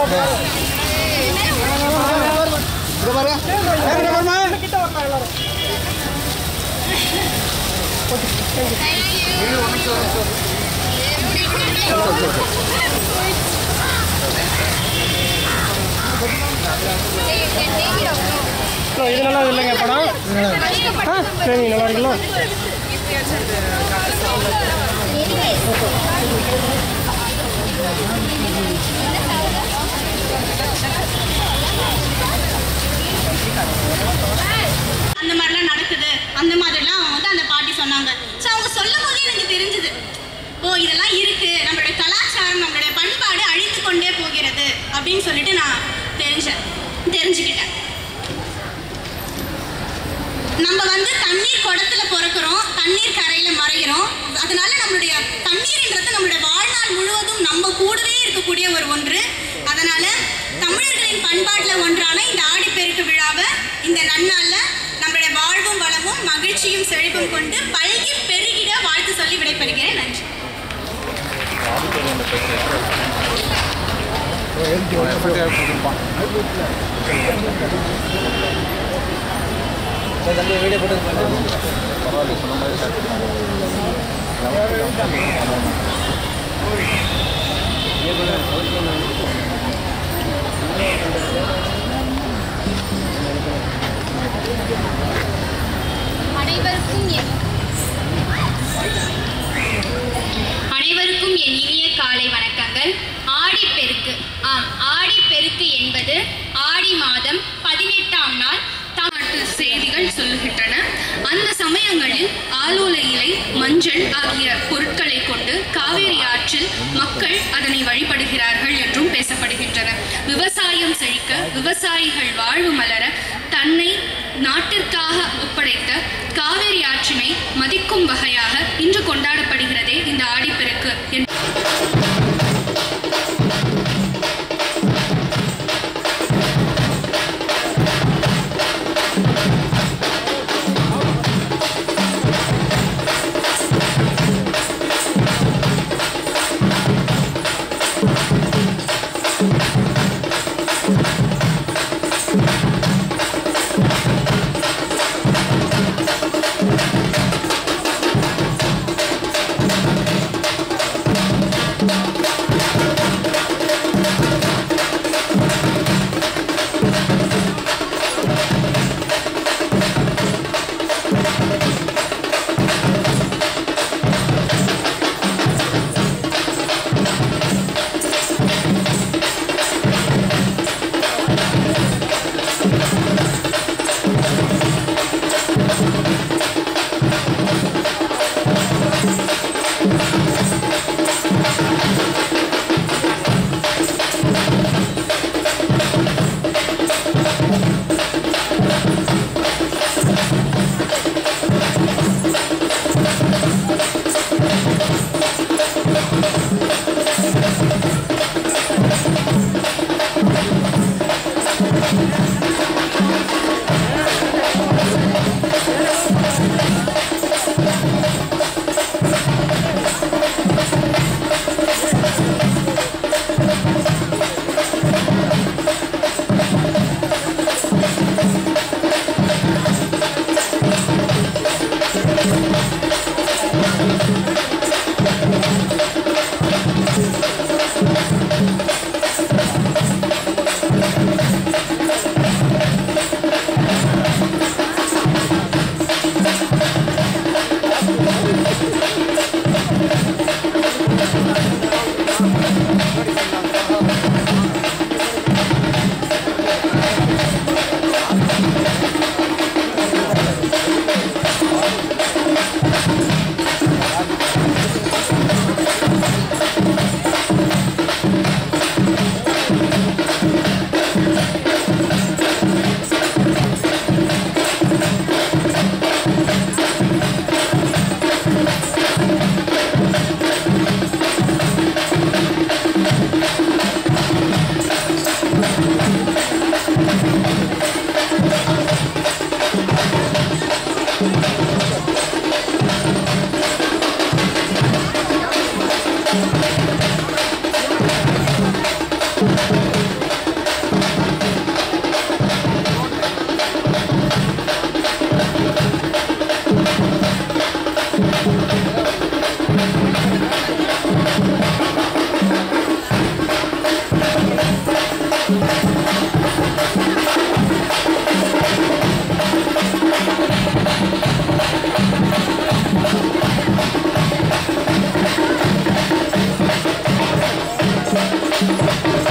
இது நல்லா இல்லைங்க படம் ஆ சரி நல்லா இருக்குங்களா அந்த மாதிரிலாம் நடக்குது அந்த மாதிரிலாம் அவங்க வந்து அந்த பாட்டி சொன்னாங்க ஸோ அவங்க சொல்லும் போதே எனக்கு தெரிஞ்சுது ஓ இதெல்லாம் இருக்கு நம்மளுடைய கலாச்சாரம் நம்மளுடைய பண்பாடு அழித்து கொண்டே போகிறது அப்படின்னு சொல்லிட்டு நான் தெரிஞ்சேன் தெரிஞ்சுக்கிட்டேன் நம்ம வந்து தண்ணீர் குடத்துல பிறக்கிறோம் தண்ணீர் கரையில மறைகிறோம் அதனால நம்மளுடைய தண்ணீர்ன்றது நம்மளுடைய வாழ்நாள் முழுவதும் நம்ம கூடவே இருக்கக்கூடிய ஒரு ஒன்று அதனால தமிழர்களின் பண்பாட்டுல ஒன்றான இந்த ஆடிப்பெருக்கு விழாவை இந்த நன்னாள்ல நம்மளுடைய வாழ்வும் வளமும் மகிழ்ச்சியும் செழிப்பும் கொண்டு பல்கி பெருகிட வாழ்த்து சொல்லி விடைபெறுகிறேன் நன்றி அனைவருக்கும் என் அனைவருக்கும் என் இனிய காலை வணக்கங்கள் ஆடிப்பெருக்கு ஆம் ஆடிப்பெருக்கு என்பது ஆடி மாதம் பதினெட்டாம் நாள் தமிழ்நாட்டு செய்திகள் சொல்லுகின்றன அந்த சமயங்களில் ஆலோல இலை மஞ்சள் ஆகிய பொருட்களை கொண்டு காவேரி ஆற்றில் மக்கள் அதனை வழிபடுகிறார்கள் என்றும் பேசப்படுகின்றன விவசாயம் செழிக்க விவசாயிகள் வாழ்வு மலர தன்னை நாட்டிற்காக ஒப்படைத்த காவேரி ஆற்றினை மதிக்கும் வகையாக இன்று கொண்டாடப்படுகிறதே இந்த ஆடிப்பெருக்கு என்று Thank ஆ